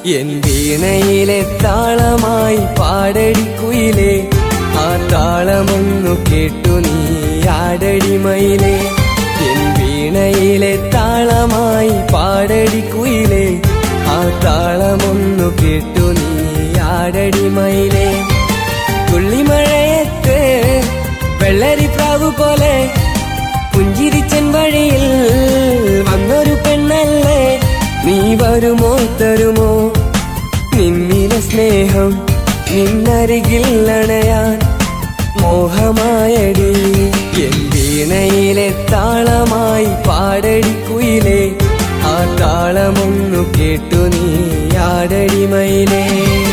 N വീണയിലെ താളമായി പാടടിക്കുയിലേ ആ താളമൊന്നു കേട്ടു നീ ആടടിമയിലേ എൻ വീണയിലെ താളമായി പാടടിക്കുയിലേ ആ താളമൊന്നു കേട്ടു നീ ആടടിമയിലേ തുള്ളിമഴയത്ത് വെള്ളരി പ്രാവു പോലെ പുഞ്ചിരിച്ചൻ വഴിയിൽ വന്നൊരു പെണ്ണല്ലേ നീ വരുമോ തരുമോ നിന്നിലെ സ്നേഹം നിന്നരികിൽ അണയാൻ മോഹമായടി എൻ വീണയിലെ താളമായി പാടടിക്കുയിലേ ആ താളമൊന്നു കേട്ടു നീ ആടടിമയിലേ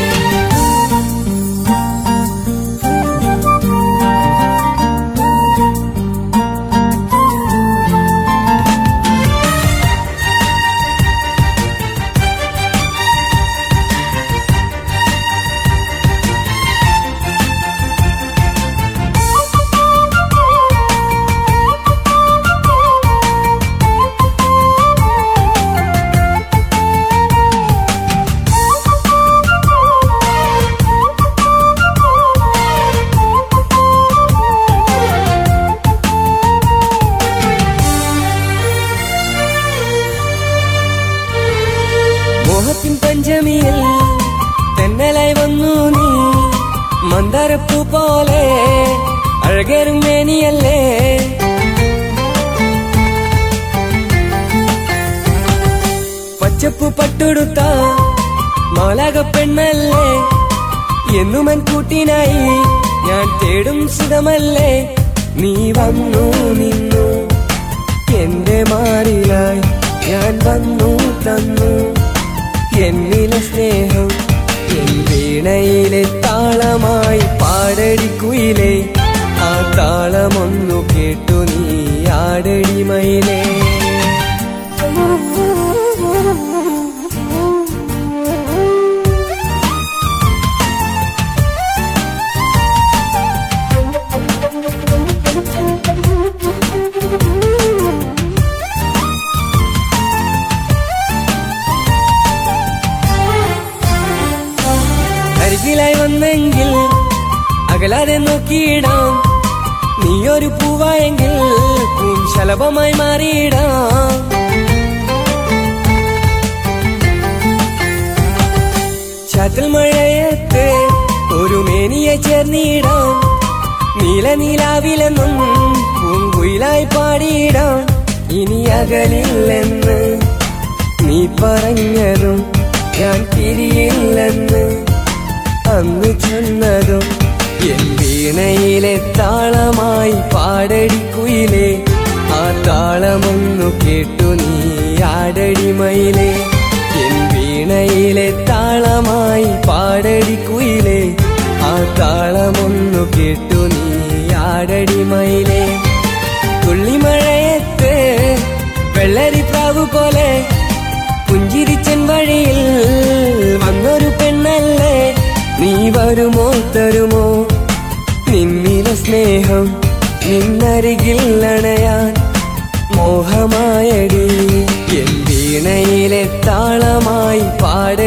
മോഹത്തിൻ പഞ്ചമിയിൽ തെന്നലായി വന്നു നീ മന്ദരപ്പൂ പോലെ അഴകേറും മേനിയല്ലേ പച്ചപ്പൂ പട്ടുടുത്ത മാലാക പെണ്ണല്ലേ എന്നുമൻ കൂട്ടിനായി ഞാൻ തേടും സുഖമല്ലേ നീ വന്നു നിന്നു എന്റെ മാറിലായി ഞാൻ വന്നു തന്നു എന്നിലെ സ്നേഹം എൻ വീണയിലെ താളമായി പാടടിക്കുയിലേ ആ താളമൊന്നു കേട്ടു നീ ആടടിമയിലേ അരികിലായി വന്നെങ്കിൽ അകലാതെ നോക്കിയിടാം നീയൊരു പൂവായെങ്കിൽ പൂം ശലഭമായി മാറിയിടാം ചാറ്റൽ മഴയത്ത് ഒരു മേനിയെ ചേർന്നിടാം നീല നീലാവിലെന്നും പൂങ്കുയിലായി പാടിയിടാം ഇനി അകലില്ലെന്ന് നീ പറഞ്ഞതും ഞാൻ തിരിയില്ലെന്ന് അന്ന് ചെന്നതും എൻ വീണയിലെ താളമായി പാടടിക്കുയിലേ ആ താളമൊന്നു കേട്ടു നീ ആടടിമയിലേ എൻ വീണയിലെ താളമായി പാടടിക്കുയിലേ ആ താളമൊന്നു കേട്ടു നീ ആടടിമയിലേ തുള്ളിമഴയത്ത് വെള്ളരി പ്രാവു പോലെ പുഞ്ചിരിച്ചൻ വഴിയിൽ വന്നൊരു പെണ്ണല്ലേ നീ വരുമോ തരുമോ നിന്നിലെ സ്നേഹം നിന്നരികിൽ അണയാൻ മോഹമായടി എൻ വീണയിലെ താളമായി പാട